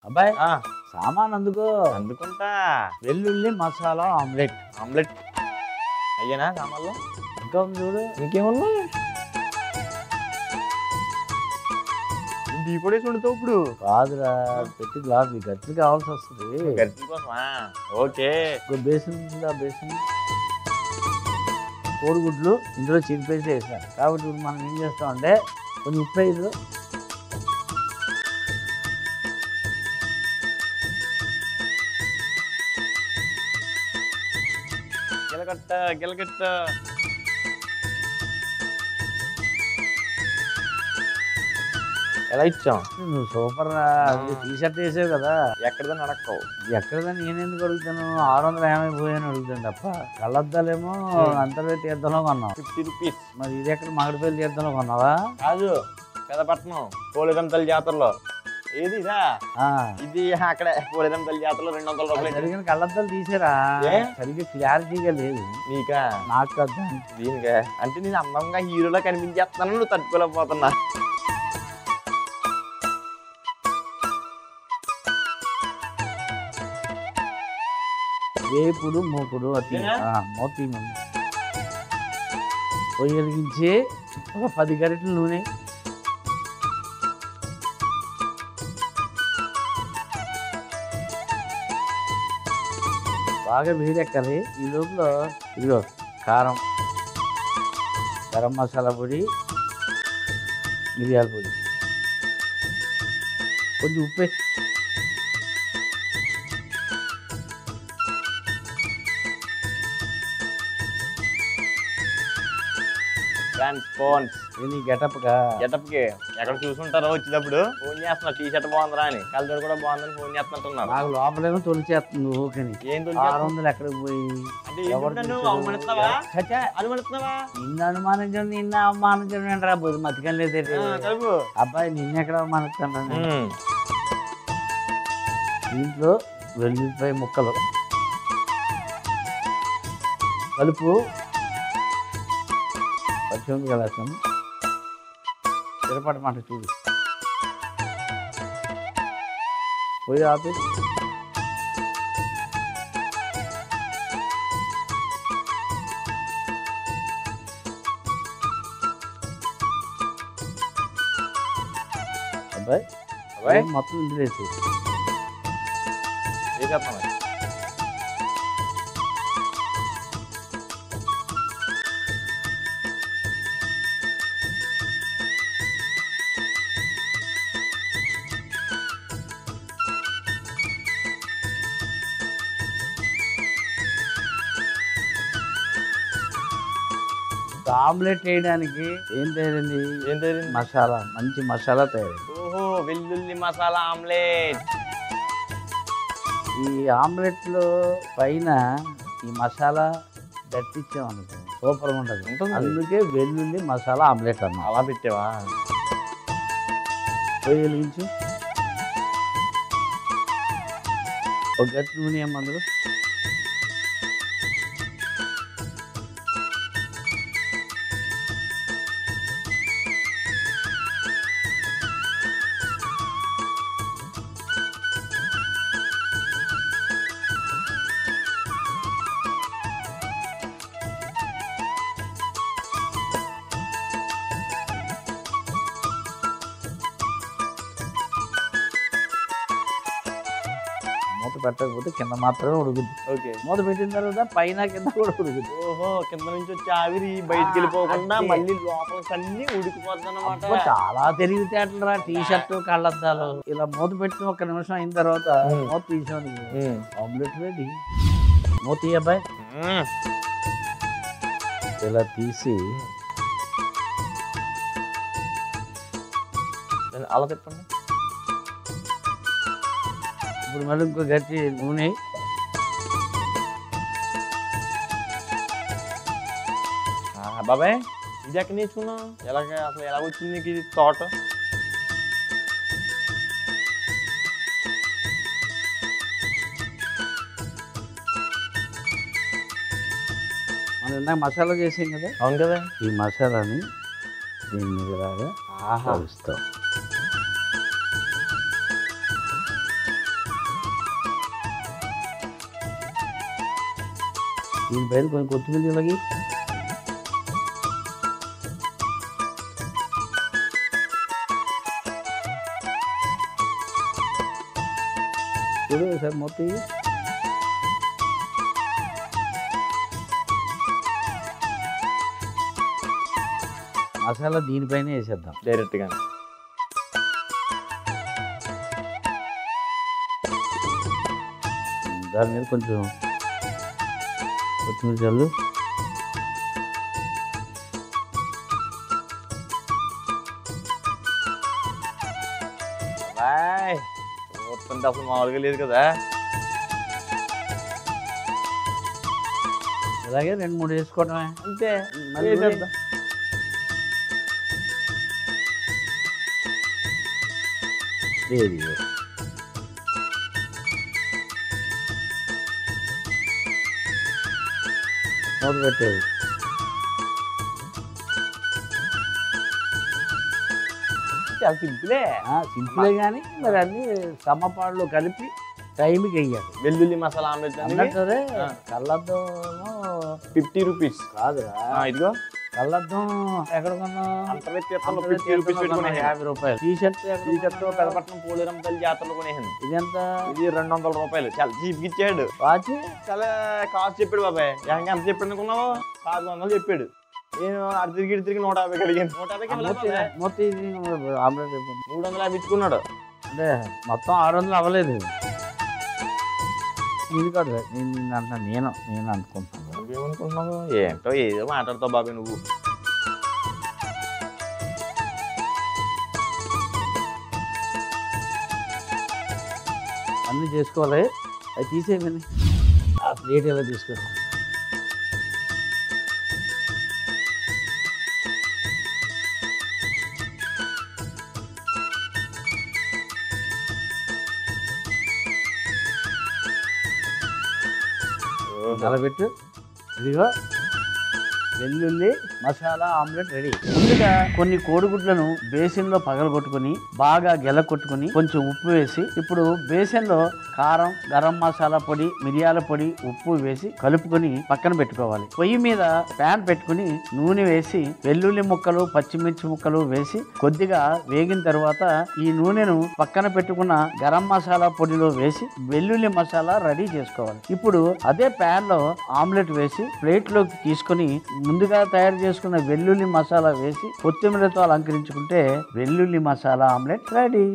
అబ్బాయి ఆ, సామాన్ అందుకో అందుకుంటా వెల్లుల్లి మసాలా ఆమ్లెట్ ఆమ్లెట్ అయ్యేనా సామాన్లు ఇంకా ఉంది చూడు ఇంకేమున్నాయి కూడా వేసి వండుతావు ఇప్పుడు కాదురా పెట్టి గ్లాస్ గట్టి కావాల్సి వస్తుంది గట్టి కోసమా ఓకే ఇంకో బేసిన్ ఉందా బేసిన్ కోడిగుడ్లు ఇందులో చిరిపేసి వేసాను కాబట్టి ఇప్పుడు మనం ఏం చేస్తామంటే కొంచెం ఉప్పు వేయదు గిలకట్ట గిలకట్ట ఎలా ఇచ్చాం నువ్వు సూపర్ రా టీ షర్ట్ వేసావు కదా ఎక్కడదని అడక్కవు ఎక్కడదని నేను ఎందుకు అడుగుతాను ఆరు వందల యాభై పోయాను అడుగుతాను తప్ప కళ్ళద్దాలేమో అంతర్వేది తీర్థంలో కొన్నావు ఫిఫ్టీ రూపీస్ మరి ఇది ఎక్కడ మగడిపల్లి తీర్థంలో కొన్నావా కాదు పెదపట్నం పోలేదంతల జాతరలో ఏది ఇదా ఆ. ఇది అక్కడే పోలేదంతల జాతరలో రెండు వందల రూపాయలు జరిగిన కళ్ళద్దాలు తీసారా ఏ? సరిగ్గా క్లారిటీగా లేదు నీకా నాకు కదా దీనికా అంటే నేను అందంగా హీరోలో కనిపించేస్తాను నువ్వు తట్టుకోలేకపోతున్నా వేపుడు మూకుడు అతి ఇదేనా? ఆ, మోతీ ముందు పొయ్యి వెలిగించి ఒక పది గరిటెలు నూనె బాగా వేడెక్కాలి ఈ లోపల ఇదిగో కారం గరం మసాలా పొడి మిరియాల పొడి కొంచెం ఉప్పే ఫ్రాన్స్ ఫోన్స్ ఇది గెటప్గా గెటప్కి ఎక్కడ చూసుంటారో వచ్చేటప్పుడు ఫోన్ చేస్తున్నా టీ షర్ట్ బాగుందిరా అని కలర్ కూడా బాగుందని ఫోన్ చేస్తున్నట్టున్నారు నాకు లోపలేమో తొలిచేస్తుంది ఓకేని ఏం తొలి ఆరు వందలు ఎక్కడికి పోయి అంటే ఎవరు ఏంటి నన్ను చూసారు? అవమానిస్తున్నావా చచ్చా, అనుమానిస్తున్నావా నిన్ను అనుమానించడం నిన్ను అవమానించడం ఏంట్రా బుద్ధి మతికం లేదే ఆ, కలుపు అబ్బాయి నిన్ను ఎక్కడ అవమానిస్తాను ఉమ్. దీంట్లో వెల్లుల్లిపాయ ముక్కలు కలుపు పచ్చిమిరపకాయ కలాసం తిరపటి మాట చూడు పోయి ఆపి అబ్బాయి అబ్బాయి మొత్తం ఇందులో వేసి వేసేస్తాను ఆమ్లెట్ వేయడానికి ఏం తయారండి ఏం తెలియదు మసాలా మంచి మసాలా తయారైంది ఓహో వెల్లుల్లి మసాలా ఆమ్లెట్ ఈ ఆమ్లెట్లో పైన ఈ మసాలా దట్టించామనుకో సూపర్ ఉండదు ఉంటుంది. అందుకే వెల్లుల్లి మసాలా ఆమ్లెట్ అన్నా అలా పెట్టావా పొయ్యి వెలిగించు ఒక గట్టి నూనె ఏమందరు మూత పెట్టకపోతే కింద మాత్రమే ఉడుకుద్ది ఓకే మూత పెట్టిన తర్వాత పైన కింద కూడా ఉడుకుద్ది ఓహో కింద నుంచి వచ్చే ఆవిరి బయటికి వెళ్ళిపోకుండా అంతే. మళ్ళీ లోపలికి అన్ని ఉడికిపోతుంది అనమాట అబ్బో, చాలా తెలివితేటలు రా టీ షర్ట్ కళ్ళద్దాలు ఇలా మూత పెట్టిన ఒక నిమిషం అయిన తర్వాత ఉమ్. మూత తీసాను ఆమ్లెట్ రెడీ మూత ఈ అబ్బాయి ఇలా తీసి అలా తిప్పండి ఇప్పుడు మళ్ళీ ఇంకో గట్టి నూనె ఆ, బాబాయ్ ఇది ఎక్కడ నేర్చుకున్నావు ఎలాగ అసలు ఎలా వచ్చింది నీకు ఇది తోట మనం ఇందాక మసాలా చేసాం కదా అవును కదా ఈ మసాలాని దీని మీద ఇలాగా ఆహా కలుస్తాం దీనిపైన కొంచెం కొత్తిమీర ఇలాగి చూడు సార్ మొత్తం ఇయ్యి. మసాలా దీనిపైన వేసేద్దాం డైరెక్ట్గా దాని మీద కొంచెం కొత్తిమీర చల్లు బాయ్ చూస్తుంటే అసలు మామూలుగా లేదు కదా ఇలాగే రెండు మూడు వేసుకోవడమే అంతే మళ్ళీ వేసేద్దాం. వెరీ గుడ్ మూత పెట్టేది చాలా సింపులే సింపులే కానీ మరి అన్ని సమపాడులో కలిపి టైంకి వెయ్యాలి వెల్లుల్లి మసాలా ఆమ్లెట్ అనేది అన్నట్టు ఆ. కళ్ళద్దము ఫిఫ్టీ రూపీస్ కాదురా ఇదిగో కళ్ళద్దం ఎక్కడ కొన్నావు అంతర్వేది తీర్థంలో అంతర్వేది ఫిఫ్టీ రూపీస్ తీర్థంలో పెట్టుకుని కొన్నావు, యాభై రూపాయలు టీ షర్ట్ ఈ చెట్టు పెదపట్నం పోలేరంపల్లి జాతరలో కొనేసింది ఇదెంత ఇది రెండు వందల రూపాయలు చాలా చీప్ ఇచ్చాడు వాచి చాలా కాస్ట్ చెప్పాడు బాబాయ్ ఇంకా ఎంత చెప్పాడు అనుకున్నావు పాతిక వందలు చెప్పాడు నేను అటు తిరిగి ఇటు తిరిగి నూట యాభైకి అడిగాను నూట యాభైకి ఇవ్వలేదు బాబాయ్. మొత్తం ఇది ఆమ్లెట్ అయిపోయింది. మూడు వందల యాభై ఇచ్చుకున్నాడు అంటే మొత్తం ఆరు వందలు అవ్వలేదు ఇది కాదు సార్. నేను నిన్ను అంటున్నా నేను నేను అనుకుంటున్నాను నువ్వేమనుకుంటున్నావు ఏంటో ఏదో మాట్లాడతావు బాబాయ్ నువ్వు అన్నీ చేసుకోవాలి అది తీసేయమని ఆ ప్లేట్ ఎలా తీసుకో నిలబెట్టు ఇదిగో వెల్లుల్లి మసాలా ఆమ్లెట్ రెడీ ముందుగా కొన్ని కోడిగుడ్లను బేసిన్లో పగలగొట్టుకుని బాగా గెల కొట్టుకుని కొంచెం ఉప్పు వేసి ఇప్పుడు బేసిన్లో కారం గరం మసాలా పొడి మిరియాల పొడి ఉప్పు వేసి కలుపుకొని పక్కన పెట్టుకోవాలి పొయ్యి మీద ప్యాన్ పెట్టుకుని నూనె వేసి వెల్లుల్లి ముక్కలు పచ్చిమిర్చి ముక్కలు వేసి కొద్దిగా వేగిన తర్వాత ఈ నూనెను పక్కన పెట్టుకున్న గరం మసాలా పొడిలో వేసి వెల్లుల్లి మసాలా రెడీ చేసుకోవాలి ఇప్పుడు అదే ప్యాన్ లో ఆమ్లెట్ వేసి ప్లేట్ లోకి తీసుకొని ముందుగా తయారు చేసుకున్న వెల్లుల్లి మసాలా వేసి కొత్తిమీరతో అలంకరించుకుంటే వెల్లుల్లి మసాలా ఆమ్లెట్ రెడీ